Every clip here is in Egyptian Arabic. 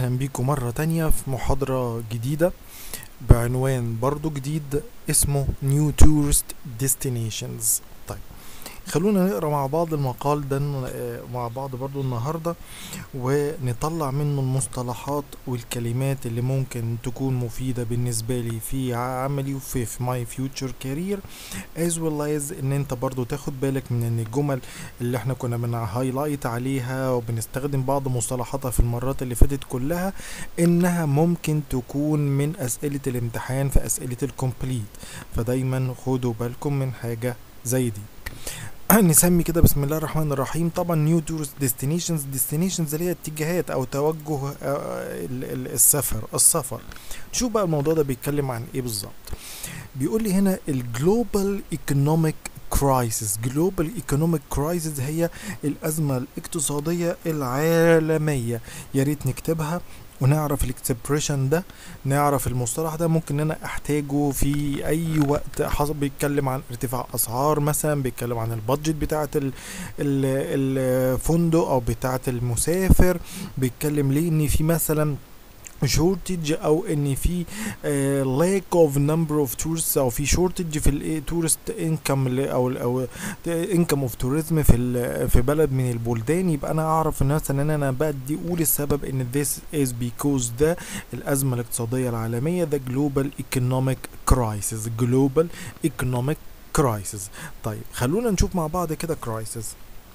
اهلا بيكم مرة تانية في محاضرة جديدة بعنوان برضو جديد اسمه New Tourist Destinations طيب خلونا نقرا مع بعض المقال ده آه، مع بعض برضو النهاردة ونطلع منه المصطلحات والكلمات اللي ممكن تكون مفيدة بالنسبة لي في عملي وفي في my future career as well as ان انت برضو تاخد بالك من ان الجمل اللي احنا كنا بنهايلايت عليها وبنستخدم بعض مصطلحاتها في المرات اللي فاتت كلها انها ممكن تكون من اسئلة الامتحان في اسئلة الكومبليت فدايما خدوا بالكم من حاجة زي دي نسمي كده بسم الله الرحمن الرحيم طبعا نيو تورست ديستنيشنز ديستنيشنز اللي هي اتجاهات او توجه آه، ال- ال- السفر السفر شوف بقى الموضوع ده بيتكلم عن ايه بالظبط بيقول لي هنا الجلوبال ايكونوميك كرايسيس جلوبال ايكونوميك كرايسيس هي الازمه الاقتصاديه العالميه يا ريت نكتبها ونعرف الاكسبريشن ده نعرف المصطلح ده ممكن ان انا احتاجه في اي وقت حسب بيتكلم عن ارتفاع اسعار مثلا بيتكلم عن البادجت بتاعه ال- ال- الفندق او بتاعه المسافر بيتكلم ليه ان في مثلا شورتج او ان في لاك اوف نمبر اوف tourists او في شورتج في التورست انكم او ال- او انكم اوف توريزم في ال- في بلد من البلدان يبقى انا اعرف ان مثلا ان انا بدي اقول السبب ان this is because ده الازمه الاقتصاديه العالميه the global economic crisis global economic crisis طيب خلونا نشوف مع بعض كده crisis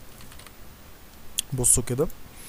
بصوا كده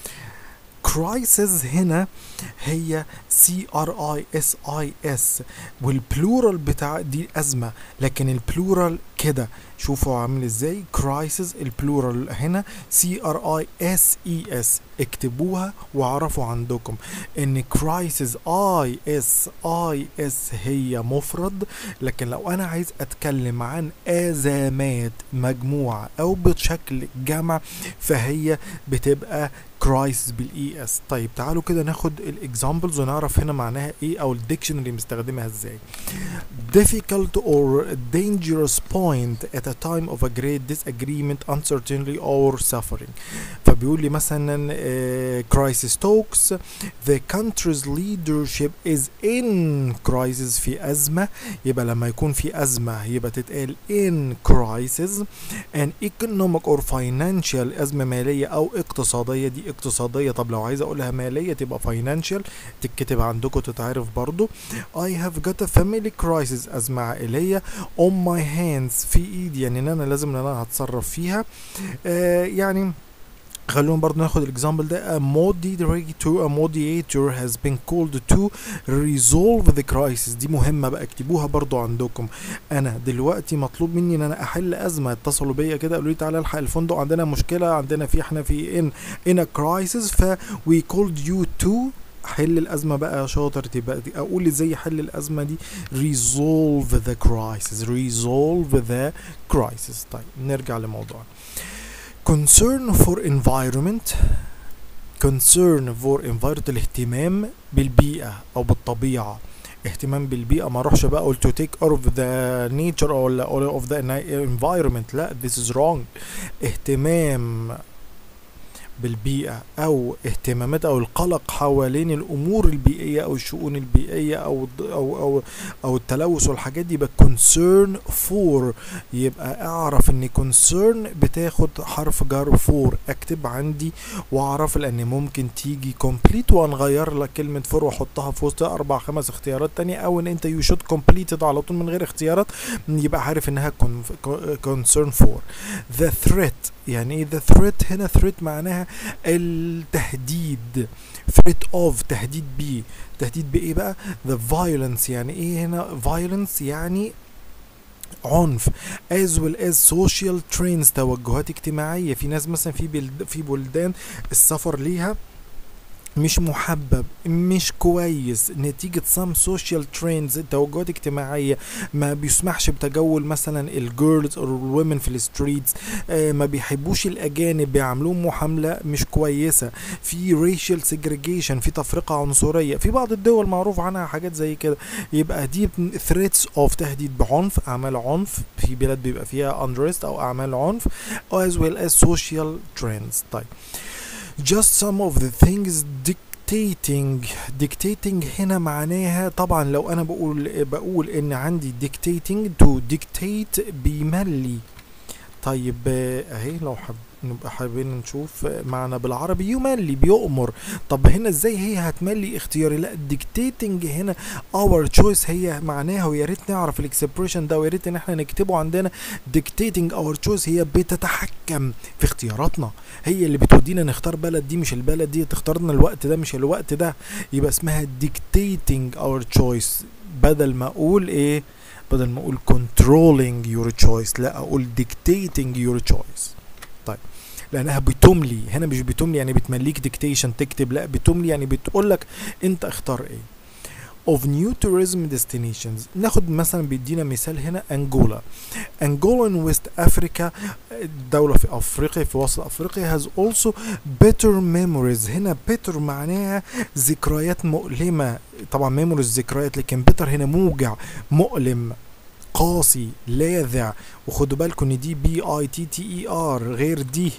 crisis هنا هي سي ار اي اس اي اس والبلورال بتاع دي ازمه لكن البلورال كده شوفوا عامل ازاي كرايسيس البلورال هنا سي ار اي اس اي اس اكتبوها واعرفوا عندكم ان كرايسيس اي اس اي اس هي مفرد لكن لو انا عايز اتكلم عن ازمات مجموعه او بشكل جمع فهي بتبقى كرايسيس بالاي اس طيب تعالوا كده ناخد الاكزامبلز ونعرف هنا معناها ايه او الديكشنري مستخدمها ازاي difficult or dangerous point at a time of a great disagreement uncertainty or suffering فبيقول لي مثلا آه، crisis talks the country's leadership is in crisis في أزمة يبقى لما يكون في أزمة يبقى تتقال in crisis an economic or financial أزمة مالية أو اقتصادية دي اقتصادية طب لو عايز أقولها مالية تبقى financial تتكتب عندكم تتعرف برضو I have got a family crisis أزمة عائلية on my hands في إيدي يعني إن أنا لازم إن أنا هتصرف فيها آه يعني خلونا برضو ناخد الاكزامبل ده a moderator a mediator has been called to resolve the crisis دي مهمة بقى اكتبوها برضو عندكم انا دلوقتي مطلوب مني ان انا احل ازمة اتصلوا بيا كده قالوا لي تعالى الحق الفندق عندنا مشكلة عندنا في احنا في in in a crisis ف we called you to حل الازمه بقى يا شاطر تبقى دي- اقول ازاي احل الازمه دي resolve the crisis resolve the crisis طيب نرجع لموضوعنا concern for environment concern for environment الاهتمام بالبيئة أو بالطبيعة اهتمام بالبيئة ما اروحش بقى اقول to take care of the nature or, or of the environment لا this is wrong اهتمام بالبيئة أو اهتمامات أو القلق حوالين الأمور البيئية أو الشؤون البيئية أو الض- أو أو أو التلوث والحاجات دي يبقى concern for يبقى أعرف إن concern بتاخد حرف جر for أكتب عندي وأعرف لأن ممكن تيجي complete وهنغير لك كلمة for وأحطها في وسط أربع خمس اختيارات تانية أو إن أنت you should complete it على طول من غير اختيارات يبقى عارف إنها con- concern for the threat يعني ايه the threat هنا threat معناها التهديد threat of تهديد بيه تهديد بايه بقى the violence يعني ايه هنا violence يعني عنف as well as social trends توجهات اجتماعية في ناس مثلا في بلد في بلدان السفر ليها مش محبب مش كويس نتيجة some social trends توجهات اجتماعية ما بيسمحش بتجول مثلا الجيرلز او الومن في الستريتس آه ما بيحبوش الاجانب بيعاملوهم معاملة مش كويسة في racial segregation في تفرقة عنصرية في بعض الدول معروف عنها حاجات زي كده يبقى دي threats of تهديد بعنف اعمال عنف في بلاد بيبقى فيها unrest او اعمال عنف as well as social trends طيب just some of the things dictate dictating dictating هنا معناها طبعا لو انا بقول بقول ان عندي dictating to dictate بيملي طيب آه، اهي لو حب نبقى حابين نشوف معنى بالعربي يملي بيؤمر طب هنا ازاي هي هتملي اختياري لا dictating هنا our choice هي معناها ويا ريت نعرف الاكسبريشن ده ويا ريت ان احنا نكتبه عندنا dictating our choice هي بتتحكم في اختياراتنا هي اللي بتودينا نختار بلد دي مش البلد دي تختارنا الوقت ده مش الوقت ده يبقى اسمها dictating our choice بدل ما اقول ايه بدل ما اقول controlling your choice لا اقول dictating your choice طيب لانها بتملي هنا مش بتملي يعني بتمليك ديكتيشن تكتب لا بتملي يعني بتقول لك انت اختار ايه of new tourism destinations ناخد مثلا بيدينا مثال هنا انجولا انجولا in West Africa دولة في افريقيا في وسط افريقيا has also better memories هنا better معناها ذكريات مؤلمة طبعا memories ذكريات لكن better هنا موجع مؤلم قاسي لاذع وخدوا بالكم ان دي بي اي تي تي اي ار غير دي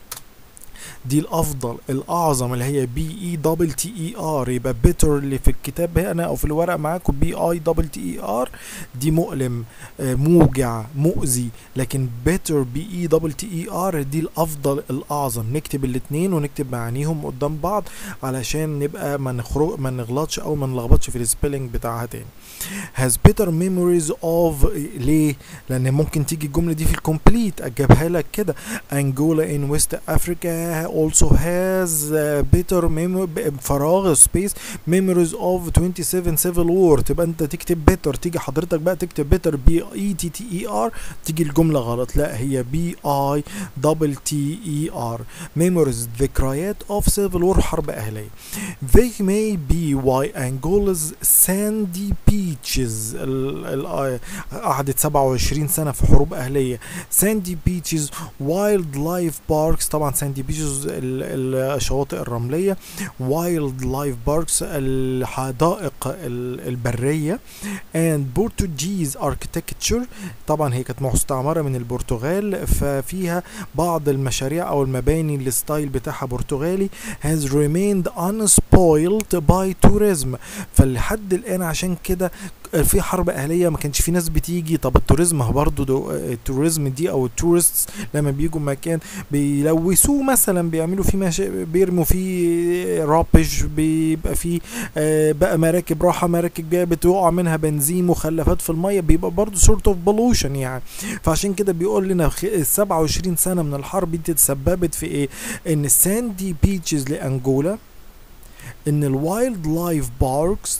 دي الافضل الاعظم اللي هي بي اي دبل تي اي ار يبقى بيتر اللي في الكتاب هنا او في الورق معاكم بي اي دبل تي اي ار دي مؤلم آه، موجع مؤذي لكن بيتر بي اي دبل تي اي ار دي الافضل الاعظم نكتب الاتنين ونكتب معانيهم قدام بعض علشان نبقى ما نخرج ما نغلطش او ما نلخبطش في السبيلنج بتاعها تاني has better memories of ليه لان ممكن تيجي الجمله دي في الكومبليت اجيبها لك كده Angola in West Africa also has uh, better mem- فراغ space memories of 27 civil war تبقى انت تكتب better تيجي حضرتك بقى تكتب better بي اي تي تي اي ار تيجي الجمله غلط لا هي بي اي دبل تي اي ار memories ذكريات of civil war حرب اهليه they may be why Angola's sandy beaches ال- ال- قعدت 27 سنة في حروب أهلية sandy beaches wild life parks طبعا sandy beaches ال- الشواطئ الرملية wild life parks الحدائق ال- البرية and Portuguese architecture طبعا هي كانت مستعمرة من البرتغال ففيها بعض المشاريع أو المباني الستايل بتاعها برتغالي has remained unspoiled by tourism فلحد الآن عشان كده في حرب أهلية ما كانش في ناس بتيجي طب التوريزم ما برضه دو- التوريزم دي أو التورستس لما بيجوا مكان بيلوثوه مثلا بيعملوا فيه مش... بيرموا فيه رابش بيبقى فيه آه، بقى مراكب راحة مراكب جاية بتقع منها بنزين مخلفات في المية بيبقى برضه سورت اوف بولوشن يعني فعشان كده بيقول لنا خ- ال 27 سنة من الحرب دي تسببت في ايه؟ ان الساندي بيتشز لانجولا ان الوايلد لايف باركس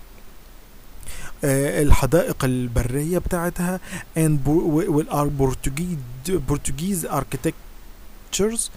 الحدائق البرية بتاعتها and والبرتغيز Portuguese architectures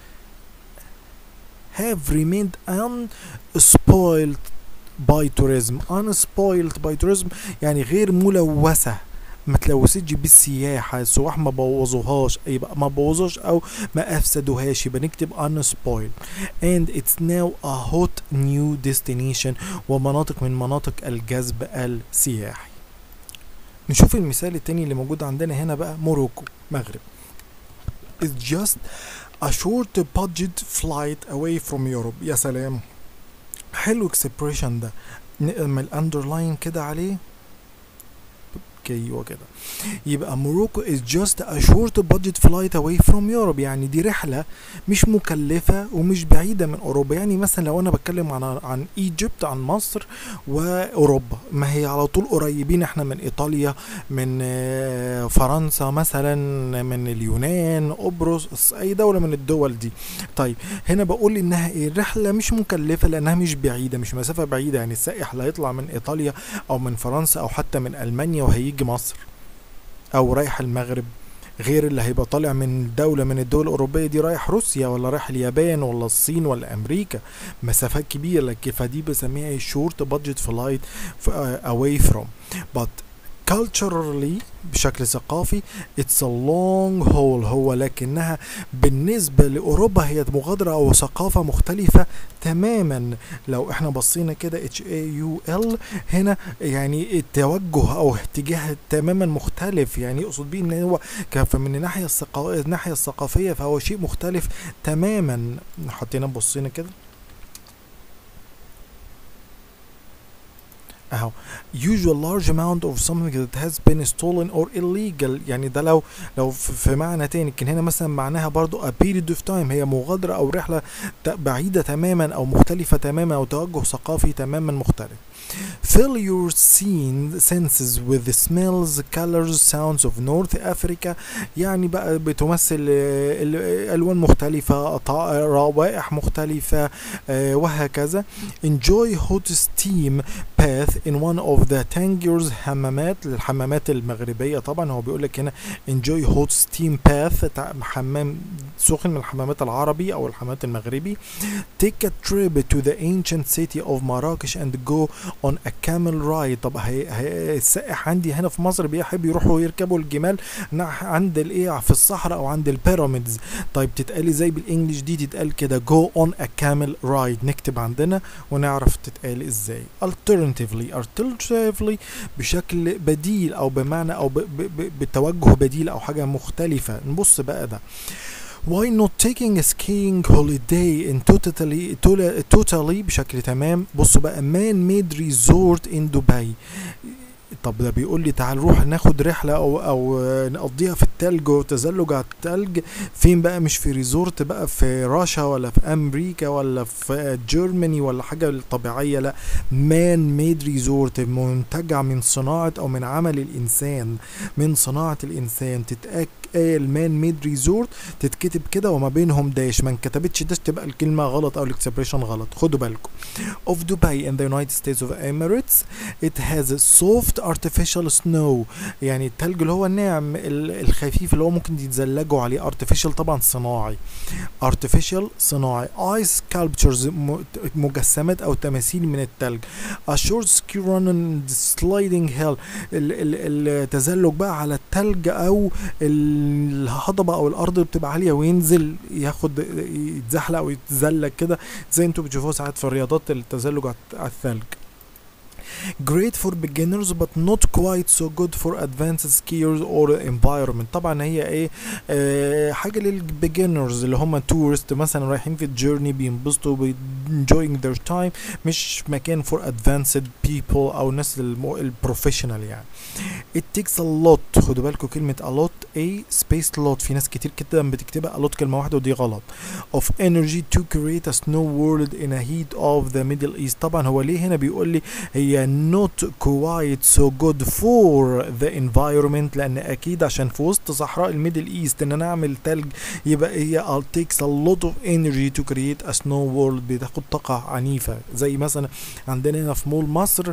have remained unspoiled by tourism unspoiled by tourism يعني غير ملوثة ما تلوثتش بالسياحة السواح ما بوظوهاش يبقى ما بوظوش او ما افسدوهاش يبقى نكتب unspoiled and it's now a hot new destination ومناطق من مناطق الجذب السياحي نشوف المثال التاني اللي موجود عندنا هنا بقى موروكو مغرب It's just a short budget flight away from Europe يا سلام حلو اكسبريشن ده نعمل اندرلاين كده عليه ايوه كده يبقى موروكو is just a short budget flight away from Europe يعني دي رحلة مش مكلفة ومش بعيدة من أوروبا يعني مثلا لو أنا بتكلم عن عن ايجيبت عن مصر وأوروبا ما هي على طول قريبين احنا من إيطاليا من آه، فرنسا مثلا من اليونان قبرص أي دولة من الدول دي طيب هنا بقول إنها إيه رحلة مش مكلفة لأنها مش بعيدة مش مسافة بعيدة يعني السائح اللي هيطلع من إيطاليا أو من فرنسا أو حتى من ألمانيا وهيجي مصر او رايح المغرب غير اللي هيبقى طالع من دولة من الدول الأوروبية دي رايح روسيا ولا رايح اليابان ولا الصين ولا أمريكا مسافات كبيرة لكن فدي بسميها شورت بادجت فلايت away from but culturally بشكل ثقافي it's a long haul هو لكنها بالنسبة لأوروبا هي مغادرة أو ثقافة مختلفة تماما لو احنا بصينا كده H A U L هنا يعني التوجه أو اتجاه تماما مختلف يعني يقصد بيه ان هو ك- فمن الناحية الثقافية الناحية الثقافية فهو شيء مختلف تماما حطينا بصينا كده اهو usual large amount of something that has been stolen or illegal يعني ده لو لو في في معنى تاني لكن هنا مثلا معناها برضو a period of time هي مغادرة او رحلة ت- بعيدة تماما او مختلفة تماما او توجه ثقافي تماما مختلف Fill your scene senses with the smells, colors, sounds of North Africa يعني بقى بتمثل آه، ال- ألوان مختلفة طا- روائح مختلفة آه، وهكذا Enjoy hot steam bath in one of the Tangiers حمامات الحمامات المغربية طبعا هو بيقول لك هنا enjoy hot steam bath تع- حمام سخن من الحمامات العربي أو الحمامات المغربي take a trip to the ancient city of Marrakesh and go on a camel ride طب هي هي السائح عندي هنا في مصر بيحب يروحوا يركبوا الجمال نح- عند الايه في الصحراء او عند البيراميدز طيب تتقال ازاي بالانجلش دي تتقال كده go on a camel ride نكتب عندنا ونعرف تتقال ازاي alternatively alternatively بشكل بديل او بمعنى او ب ب ب بتوجه بديل او حاجه مختلفه نبص بقى ده Why not taking a skiing holiday in totally totally, totally بشكل تمام بصوا بقى man made resort in Dubai طب ده بيقول لي تعال نروح ناخد رحله او او نقضيها في التلج وتزلج على التلج فين بقى مش في ريزورت بقى في راشا ولا في امريكا ولا في جيرماني ولا حاجه طبيعيه لا مان ميد ريزورت منتجع من صناعه او من عمل الانسان من صناعه الانسان تتقال مان ميد ريزورت تتكتب كده وما بينهم داش ما انكتبتش داش تبقى الكلمه غلط او الاكسبريشن غلط خدوا بالكم of Dubai in the United States of Emirates it has a soft artificial snow يعني التلج اللي هو الناعم ال- الخفيف اللي هو ممكن يتزلجوا عليه artificial طبعا صناعي artificial صناعي ice sculptures م- مجسمات او تماثيل من التلج a short ski run and sliding hill ال- ال- التزلج بقى على التلج او الهضبه او الارض اللي بتبقى عاليه وينزل ياخد يتزحلق او يتزلج كده زي انتوا بتشوفوها ساعات في الرياضات التزلج على على الثلج great for beginners but not quite so good for advanced skiers or environment طبعا هي ايه آه حاجه للبيجنرز اللي هم تورست مثلا رايحين في الجيرني بينبسطوا بي enjoying their time مش مكان for advanced people او الناس المو- البروفيشنال يعني it takes a lot خدوا بالكم كلمة a lot a space lot في ناس كتير كده بتكتبها a lot كلمة واحدة ودي غلط of energy to create a snow world in a heat of the middle east طبعا هو ليه هنا بيقول لي هي not quite so good for the environment لان اكيد عشان في وسط صحراء الميدل ايست ان انا اعمل تلج يبقى هي I'll takes a lot of energy to create a snow world بتاخد طاقة عنيفة زي مثلا عندنا هنا في مول مصر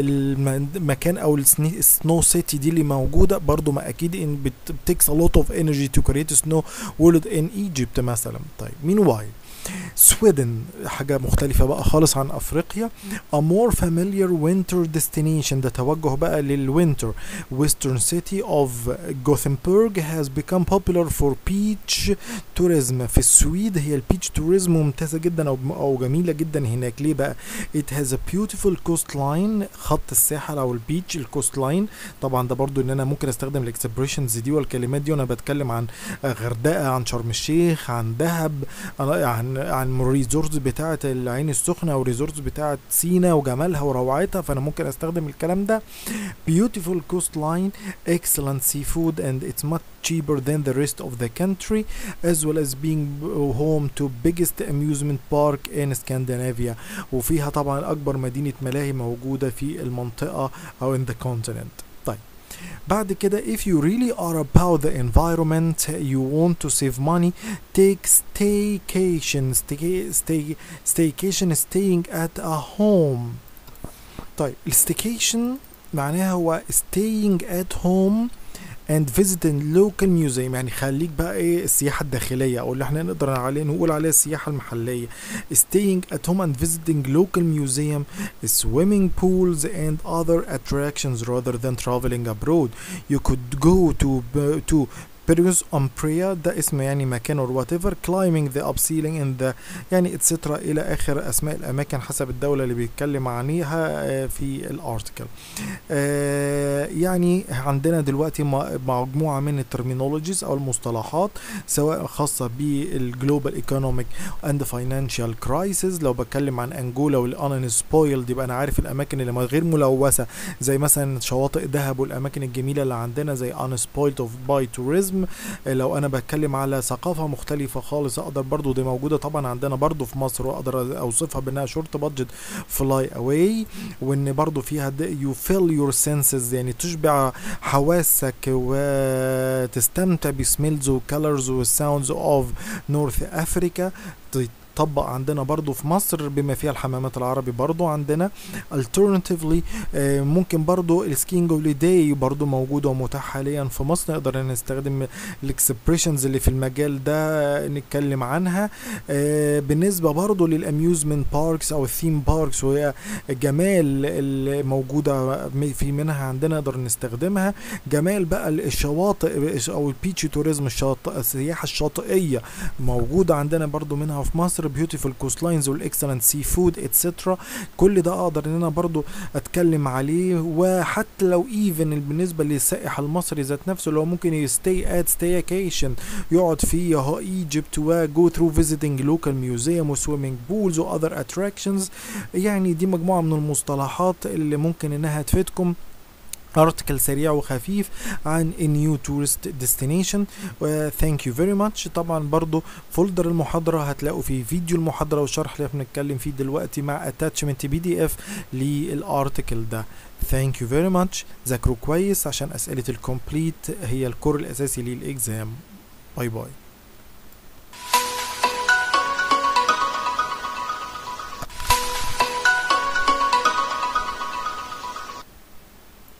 المكان او السنو سيتي دي اللي موجودة برضو ما اكيد ان بت takes a lot of energy to create a snow world in Egypt مثلا طيب meanwhile سويدن حاجة مختلفة بقى خالص عن أفريقيا a more familiar winter destination ده توجه بقى للوينتر western city of Gothenburg has become popular for beach tourism في السويد هي البيتش توريزم ممتازة جدا أو أو جميلة جدا هناك ليه بقى it has a beautiful coastline خط الساحل أو البيتش الكوست لاين طبعا ده برضو إن أنا ممكن أستخدم الاكسبريشنز دي والكلمات دي وأنا بتكلم عن غردقة عن شرم الشيخ عن دهب عن عن الريزورتس بتاعه العين السخنه والريزورتس بتاعه سينا وجمالها وروعتها فانا ممكن استخدم الكلام ده beautiful coastline excellent seafood and it's much cheaper than the rest of the country as well as being home to biggest amusement park in Scandinavia وفيها طبعا اكبر مدينه ملاهي موجوده في المنطقه او in the continent طيب بعد كده if you really are about the environment you want to save money take staycation stay, stay, staycation staying at a home طيب الستيكيشن معناها هو staying at home and visiting local museum يعني خليك بقى ايه السياحة الداخلية او اللي احنا نقدر عليه نقول عليها السياحة المحلية staying at home and visiting local museum swimming pools and other attractions rather than traveling abroad you could go to to experience on prayer ده اسم يعني مكان or whatever climbing the up ceiling in the يعني etc الى اخر اسماء الاماكن حسب الدوله اللي بيتكلم عنيها آه، في الارتكل آه، يعني عندنا دلوقتي م- مجموعه من الترمينولوجيز او المصطلحات سواء خاصه بالجلوبال ايكونوميك اند فاينانشال كرايسيس لو بتكلم عن انجولا والان سبويلد يبقى انا عارف الاماكن اللي ما- غير ملوثه زي مثلا شواطئ دهب والاماكن الجميله اللي عندنا زي ان سبويلد اوف باي توريزم لو انا بتكلم على ثقافه مختلفه خالص اقدر برضو دي موجوده طبعا عندنا برضو في مصر واقدر اوصفها بانها شورت بادجت فلاي اواي وان برضو فيها يو فيل يور سنسز يعني تشبع حواسك وتستمتع بسميلز وكالرز والساوندز اوف نورث افريكا تطبق عندنا برضو في مصر بما فيها الحمامات العربي برضو عندنا alternatively آه، ممكن برضو السكينج هوليداي برضو موجودة ومتاح حاليا في مصر نقدر نستخدم الاكسبريشنز اللي في المجال ده نتكلم عنها آه، بالنسبة برضو للاميوزمنت باركس او الثيم باركس وهي جمال اللي موجودة في منها عندنا نقدر نستخدمها جمال بقى الشواطئ او البيتش توريزم الشاطئ السياحة الشاطئية موجودة عندنا برضو منها في مصر بيوتيفول كوست لاينز والاكسلنت سي فود اتسترا كل ده اقدر ان انا برضو اتكلم عليه وحتى لو ايفن بالنسبه للسائح المصري ذات نفسه لو ممكن يستي ات ستيكيشن يقعد في ايجيبت وجو ثرو فيزيتنج لوكال ميوزيوم وسويمنج بولز واذر اتراكشنز يعني دي مجموعه من المصطلحات اللي ممكن انها تفيدكم ارتكل سريع وخفيف عن a new tourist destination ثانك يو فيري ماتش طبعا برضو فولدر المحاضرة هتلاقوا فيه فيديو المحاضرة والشرح اللي بنتكلم فيه دلوقتي مع اتاتشمنت بي دي اف للارتكل ده ثانك يو فيري ماتش ذاكروا كويس عشان اسئلة الكومبليت هي الكور الاساسي للاكزام باي باي